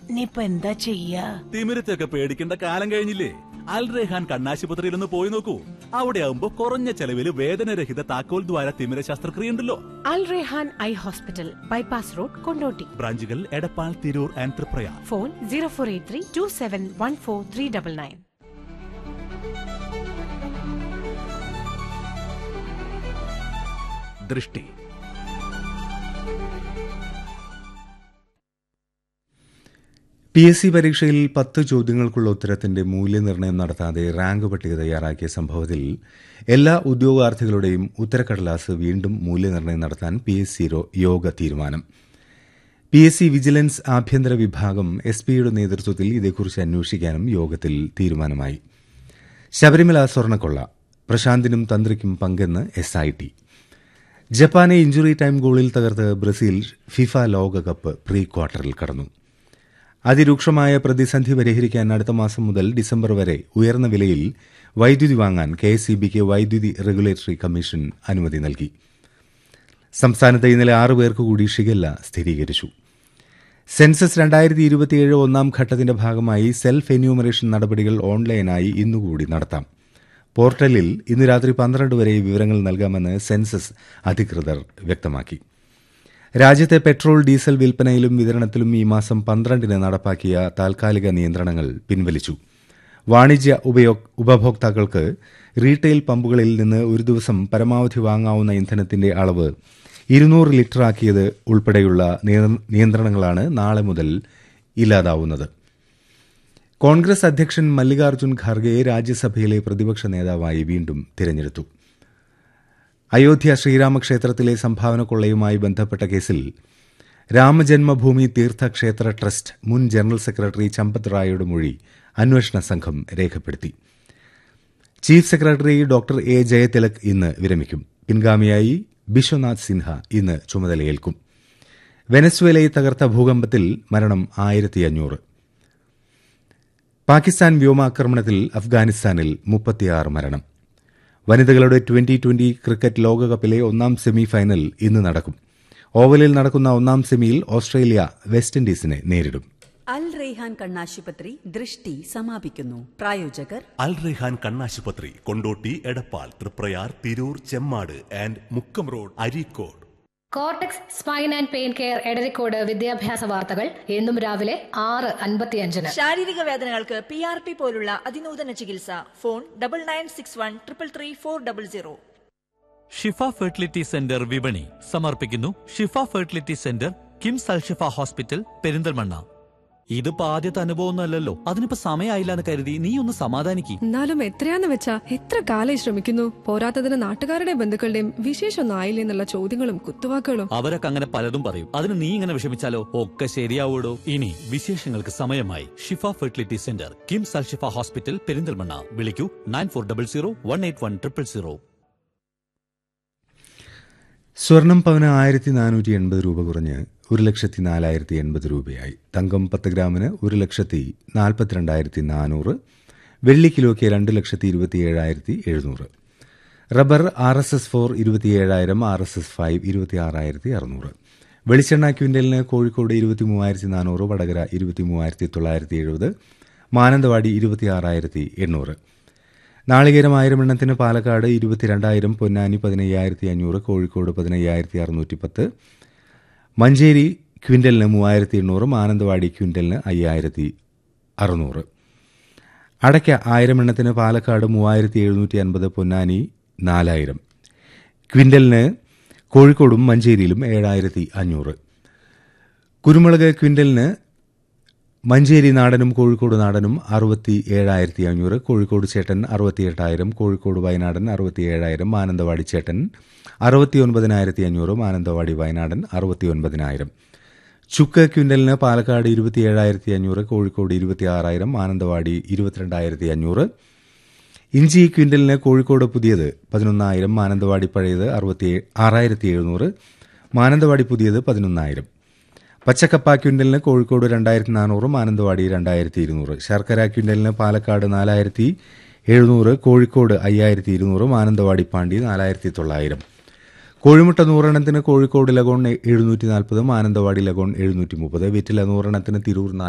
ഇനിയിപ്പൊ എന്താ ചെയ്യാ തിമിരത്തൊക്കെ പേടിക്കേണ്ട കാലം കഴിഞ്ഞില്ലേ അൽ റെഹാൻ കണ്ണാശുപത്രിയിൽ ഒന്ന് പോയി നോക്കൂ അവിടെ ആവുമ്പോ കുറഞ്ഞ ചെലവിൽ വേദനരഹിത താക്കോൽ ദ്വാര തിമിര ശസ്ത്രക്രിയ ഉണ്ടല്ലോ Al Rehan eye hospital bypass road Kondotty ബ്രാഞ്ചുകൾ Edappal Tirur and Triprayar phone zero four eight three two seven one four three double nine ദൃഷ്ടി പി എസ് സി പരീക്ഷയിൽ പത്ത് ചോദ്യങ്ങൾക്കുള്ള ഉത്തരത്തിന്റെ മൂല്യനിർണ്ണയം നടത്താതെ റാങ്ക് പട്ടിക തയ്യാറാക്കിയ സംഭവത്തിൽ എല്ലാ ഉദ്യോഗാർത്ഥികളുടെയും ഉത്തരക്കടലാസ് വീണ്ടും മൂല്യനിർണ്ണയം നടത്താൻ പി എസ് സി യോഗ തീരുമാനം പി എസ് സി വിജിലൻസ് ആഭ്യന്തര വിഭാഗം എസ് പിയുടെ നേതൃത്വത്തിൽ ഇതേക്കുറിച്ച് അന്വേഷിക്കാനും യോഗത്തിൽ തീരുമാനമായി ശബരിമല സ്വർണ്ണക്കൊള്ള പ്രശാന്തിനും തന്ത്രിക്കും പങ്കെന്ന് എസ് ഐ ടി ജപ്പാനെ ഇഞ്ചുറി ടൈം ഗോളിൽ തകർത്ത് ബ്രസീൽ ഫിഫ ലോകകപ്പ് പ്രീ ക്വാർട്ടറിൽ കടന്നു അതിരൂക്ഷമായ പ്രതിസന്ധി പരിഹരിക്കാൻ അടുത്ത മാസം മുതൽ ഡിസംബർ വരെ ഉയർന്ന വിലയിൽ വൈദ്യുതി വാങ്ങാൻ കെ എസ് ബിക്ക് വൈദ്യുതി റെഗുലേറ്ററി കമ്മീഷൻ അനുമതി നൽകി സംസ്ഥാനത്ത് ഇന്നലെ ആറ് പേർക്ക് കൂടി ഷിഗല്ല സ്ഥിരീകരിച്ചു സെൻസസ് രണ്ടായിരത്തി ഇരുപത്തിയേഴ് ഒന്നാം ഘട്ടത്തിന്റെ ഭാഗമായി സെൽഫ് എന്യൂമറേഷൻ നടപടികൾ ഓൺലൈനായി ഇന്നുകൂടി നടത്താം പോർട്ടലിൽ ഇന്ന് രാത്രി പന്ത്രണ്ട് വരെ വിവരങ്ങൾ നൽകാമെന്ന് സെൻസസ് അധികൃതർ വ്യക്തമാക്കി രാജ്യത്തെ പെട്രോൾ ഡീസൽ വിൽപ്പനയിലും വിതരണത്തിലും ഈ മാസം പന്ത്രണ്ടിന് നടപ്പാക്കിയ താൽക്കാലിക നിയന്ത്രണങ്ങൾ പിൻവലിച്ചു വാണിജ്യ ഉപയോ- ഉപഭോക്താക്കൾക്ക് റീറ്റെയിൽ പമ്പുകളിൽ നിന്ന് ഒരു ദിവസം പരമാവധി വാങ്ങാവുന്ന ഇന്ധനത്തിന്റെ അളവ് ഇരുന്നൂറ് ലിറ്ററാക്കിയത് ഉൾപ്പെടെയുള്ള നിയ- നിയന്ത്രണങ്ങളാണ് നാളെ മുതൽ ഇല്ലാതാവുന്നത് കോൺഗ്രസ് അധ്യക്ഷൻ മല്ലികാർജ്ജുൻ ഖാർഗെയെ രാജ്യസഭയിലെ പ്രതിപക്ഷ നേതാവായി വീണ്ടും തിരഞ്ഞെടുത്തു അയോധ്യ ശ്രീരാമക്ഷേത്രത്തിലെ സംഭാവന കൊള്ളയുമായി ബന്ധപ്പെട്ട കേസിൽ രാമജന്മഭൂമി തീർത്ഥക്ഷേത്ര ട്രസ്റ്റ് മുൻ ജനറൽ സെക്രട്ടറി ചമ്പത് റായയുടെ മൊഴി അന്വേഷണ സംഘം രേഖപ്പെടുത്തി chief secretary doctor A Jayathilak ഇന്ന് വിരമിക്കും പിൻഗാമിയായി ബിശ്വനാഥ് സിൻഹ ഇന്ന് ചുമതലയേൽക്കും വെനസ്വേലയെ തകർത്ത ഭൂകമ്പത്തിൽ മരണം ആയിരത്തി അഞ്ഞൂറ് പാകിസ്ഥാൻ വ്യോമാക്രമണത്തിൽ അഫ്ഗാനിസ്ഥാനിൽ മുപ്പത്തിയാറ് മരണം വനിതകളുടെ ട്വന്റി ട്വന്റി ക്രിക്കറ്റ് ലോകകപ്പിലെ ഒന്നാം സെമി ഫൈനൽ ഇന്ന് നടക്കും ഓവലിൽ നടക്കുന്ന ഒന്നാം സെമിയിൽ ഓസ്ട്രേലിയ വെസ്റ്റ് ഇൻഡീസിനെ നേരിടും അൽ റെയ്ഹാൻ കണ്ണാശുപത്രി ദൃഷ്ടി സമാപിക്കുന്നു പ്രായോജകർ അൽ റെഹാൻ കണ്ണാശുപത്രി Kondotty Edappal Triprayar Tirur Chemmad and Mukkam road Areekode cortex spine and pain care Edarikode വിദ്യാഭ്യാസ വാർത്തകൾ എന്നും രാവിലെ ആറ് അൻപത്തിയഞ്ചിന് ശാരീരിക വേദനകൾക്ക് പി ആർ പി പോലുള്ള അതിനൂതന ചികിത്സ phone double nine six one triple three four double zero Shifa fertility centre വിപണി സമർപ്പിക്കുന്നു Shifa fertility centre KIMS Alshifa hospital Perinthalmanna ഇതിപ്പോ ആദ്യത്തെ അനുഭവമൊന്നുമല്ലല്ലോ അതിനിപ്പോ സമയമായില്ല എന്ന് കരുതി നീ ഒന്ന് സമാധാനിക്ക് എന്നാലും എത്രയാന്ന് വെച്ചാ എത്ര കാലായി ശ്രമിക്കുന്നു പോരാത്തതിന് നാട്ടുകാരുടെയും ബന്ധുക്കളുടെയും വിശേഷമൊന്നും ആയില്ലേ എന്നുള്ള ചോദ്യങ്ങളും കുത്തുവാക്കുകളും അവരൊക്കെ അങ്ങനെ പലതും പറയും അതിന് നീ ഇങ്ങനെ വിഷമിച്ചാലോ ഒക്കെ ശരിയാവൂടോ ഇനി വിശേഷങ്ങൾക്ക് സമയമായി Shifa fertility centre KIMS Alshifa hospital Perinthalmanna വിളിക്കൂ nine four double zero one eight one triple zero സ്വർണം പവന് ആയിരത്തി നാനൂറ്റി എൺപത് രൂപ കുറഞ്ഞ് ഒരു ലക്ഷത്തി നാലായിരത്തി എൺപത് രൂപയായി തങ്കം പത്ത് ഗ്രാമിന് ഒരു ലക്ഷത്തി നാൽപ്പത്തിരണ്ടായിരത്തി നാനൂറ് വെള്ളി കിലോയ്ക്ക് രണ്ട് ലക്ഷത്തി ഇരുപത്തിയേഴായിരത്തി എഴുന്നൂറ് rubber R S S four ഇരുപത്തിയേഴായിരം ആർ എസ് എസ് ഫൈവ് ഇരുപത്തിയാറായിരത്തി അറുന്നൂറ് വെളിച്ചെണ്ണ ക്വിൻ്റലിന് കോഴിക്കോട് ഇരുപത്തി മൂവായിരത്തി നാനൂറ് വടകര ഇരുപത്തി മൂവായിരത്തി തൊള്ളായിരത്തി എഴുപത് മാനന്തവാടി ഇരുപത്തിയാറായിരത്തി എണ്ണൂറ് നാളികേരം ആയിരം എണ്ണത്തിന് പാലക്കാട് ഇരുപത്തിരണ്ടായിരം പൊന്നാനി പതിനയ്യായിരത്തി അഞ്ഞൂറ് കോഴിക്കോട് പതിനയ്യായിരത്തി അറുന്നൂറ്റി പത്ത് മഞ്ചേരി ക്വിൻ്റലിന് മൂവായിരത്തി എണ്ണൂറ് മാനന്തവാടി ക്വിൻ്റലിന് അയ്യായിരത്തി അറുന്നൂറ് അടയ്ക്ക ആയിരം എണ്ണത്തിന് പാലക്കാട് മൂവായിരത്തി എഴുന്നൂറ്റി അൻപത് പൊന്നാനി നാലായിരം ക്വിൻ്റലിന് കോഴിക്കോടും മഞ്ചേരിയിലും ഏഴായിരത്തി അഞ്ഞൂറ് കുരുമുളക് ക്വിൻ്റലിന് മഞ്ചേരി നാടനും കോഴിക്കോട് നാടനും അറുപത്തി ഏഴായിരത്തി അഞ്ഞൂറ് കോഴിക്കോട് ചേട്ടൻ അറുപത്തി എട്ടായിരം കോഴിക്കോട് വയനാടൻ അറുപത്തി ഏഴായിരം മാനന്തവാടി ചേട്ടൻ അറുപത്തി ഒൻപതിനായിരത്തി അഞ്ഞൂറ് മാനന്തവാടി വയനാടൻ അറുപത്തി ഒൻപതിനായിരം ചുക്ക് ക്വിൻ്റലിന് പാലക്കാട് ഇരുപത്തി ഏഴായിരത്തി അഞ്ഞൂറ് കോഴിക്കോട് ഇരുപത്തി ആറായിരം മാനന്തവാടി ഇരുപത്തിരണ്ടായിരത്തി അഞ്ഞൂറ് ഇഞ്ചി ക്വിൻ്റലിന് കോഴിക്കോട് പുതിയത് പതിനൊന്നായിരം മാനന്തവാടി പഴയത് അറുപത്തി ആറായിരത്തി എഴുന്നൂറ് മാനന്തവാടി പുതിയത് പതിനൊന്നായിരം പച്ചക്കപ്പ ക്വിൻ്റലിന് കോഴിക്കോട് രണ്ടായിരത്തി നാനൂറ് മാനന്തവാടി രണ്ടായിരത്തി ഇരുന്നൂറ് ശർക്കര ക്വിൻ്റലിന് പാലക്കാട് നാലായിരത്തി എഴുന്നൂറ് കോഴിക്കോട് അയ്യായിരത്തി ഇരുന്നൂറ് മാനന്തവാടി പാണ്ടി നാലായിരത്തി തൊള്ളായിരം കോഴിമുട്ട നൂറെണ്ണത്തിന് കോഴിക്കോട് ലഗോൺ എഴുന്നൂറ്റി നാൽപ്പത് മാനന്തവാടി ലഗോൺ എഴുന്നൂറ്റി മുപ്പത് വെറ്റില നൂറെണ്ണത്തിന് തിരൂർ